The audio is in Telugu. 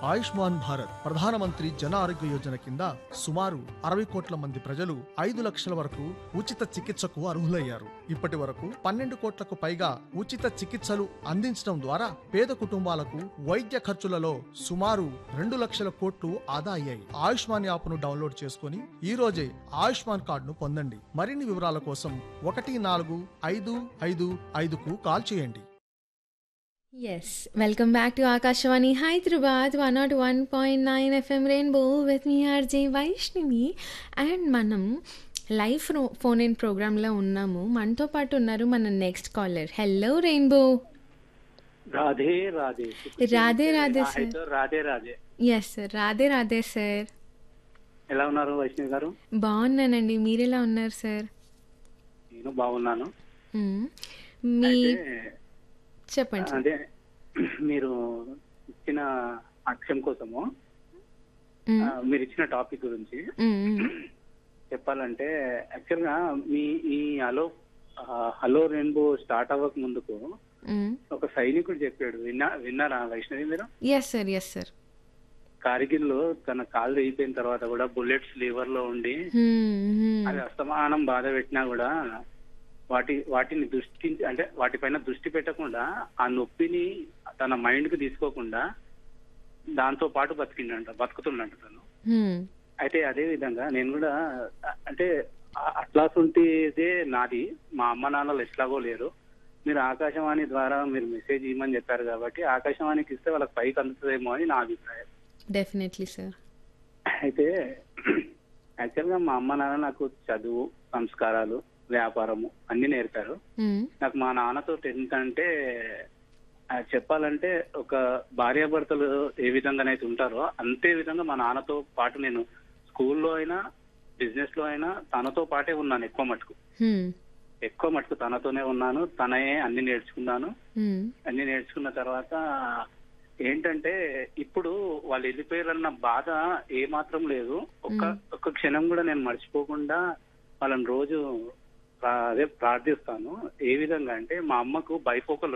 ఆయుష్మాన్ భారత్ ప్రధానమంత్రి జన ఆరోగ్య యోజన కింద సుమారు అరవై కోట్ల మంది ప్రజలు ఐదు లక్షల వరకు ఉచిత చికిత్సకు అర్హులయ్యారు ఇప్పటి వరకు పన్నెండు కోట్లకు పైగా ఉచిత చికిత్సలు అందించడం ద్వారా పేద కుటుంబాలకు వైద్య ఖర్చులలో సుమారు రెండు లక్షల కోట్లు ఆదా అయ్యాయి ఆయుష్మాన్ యాప్ను డౌన్లోడ్ చేసుకుని ఈ రోజే ఆయుష్మాన్ కార్డును పొందండి మరిన్ని వివరాల కోసం ఒకటి నాలుగు ఐదు ఐదు ఐదుకు కాల్ చేయండి Yes, welcome back to Akashvani Hyderabad 101.9 FM Rainbow with me RJ Vaishnavi and మనం లైవ్ ఫోన్ ఇన్ ప్రోగ్రాంలో ఉన్నాము మనతో పాటు ఉన్నారు మన next caller hello rainbow Radhe Radhe Radhe Radhe ఆ, సార్. అయితే Radhe Radhe yes sir Radhe Radhe sir ఎలా ఉన్నారు వైష్ణవి గారు బాగున్నానండి మీరు ఎలా ఉన్నారు సార్ నేను బాగున్నాను మ్మ్. మీ అయితే చెప్పండి సార్ అదే మీరు ఇచ్చిన అక్షం కోసము మ్మ్. ఆ, మీరు ఇచ్చిన టాపిక్ గురించి మ్మ్, మ్మ్. చెప్పాలంటే యాక్చువల్ గా మీ ఈ హలో ఆ, హలో రెయిన్బో స్టార్ట్ అవ్వక ముందుకు మ్మ్. ఒక సైనికుడు చెప్పాడు విన్నా విన్నారా వైష్ణవి మీరు yes sir yes sir Kargil లో తన కాలు అయిపోయిన తర్వాత కూడా బుల్లెట్స్ లివర్ లో ఉండి మ్మ్, మ్మ్. అది అస్తమానం బాధ పెట్టినా కూడా వాటి వాటిని దృష్టి అంటే వాటిపైన దృష్టి పెట్టకుండా ఆ నొప్పిని తన మైండ్ కి తీసుకోకుండా దాంతో పాటు బతికిండంట బతుకుతుండంట తను మ్మ్. అయితే అదే విధంగా నేను కూడా అ- అంటే ఆ- అట్లాసుంటిదే నాది మా అమ్మ నాన్నలు ఎట్లాగో లేరు మీరు ఆకాశవాణి ద్వారా మీరు మెసేజ్ ఇవ్వమని చెప్పారు కాబట్టి ఆకాశవాణికి ఇస్తే వాళ్ళకి పైకి అందుతుందేమో అని నా అభిప్రాయం డెఫినెట్లీ సార్ అయితే యాక్చువల్ గా మా అమ్మ నాన్న నాకు చదువు సంస్కారాలు వ్యాపారము అన్ని నేర్పారు మ్మ్. నాకు మా నాన్నతో టెన్త్ అంటే ఆ, చెప్పాలంటే ఒక భార్యాభర్తలు ఏ విధంగానైతే ఉంటారో అంతే విధంగా మా నాన్నతో పాటు నేను స్కూల్లో అయినా బిజినెస్ లో అయినా తనతో పాటే ఉన్నాను ఎక్కువ మటుకు మ్మ్. ఎక్కువ మటుకు తనతోనే ఉన్నాను తనే అన్ని నేర్చుకున్నాను మ్మ్. అన్ని నేర్చుకున్న తర్వాత ఏంటంటే ఇప్పుడు వాళ్ళు వెళ్ళిపోయారన్న బాధ ఏ మాత్రం లేదు ఒక్క ఒక్క క్షణం కూడా నేను మర్చిపోకుండా వాళ్ళని రోజు ప్రా- అదే ప్రార్థిస్తాను ఏ విధంగా అంటే మా అమ్మకు బైఫోకల్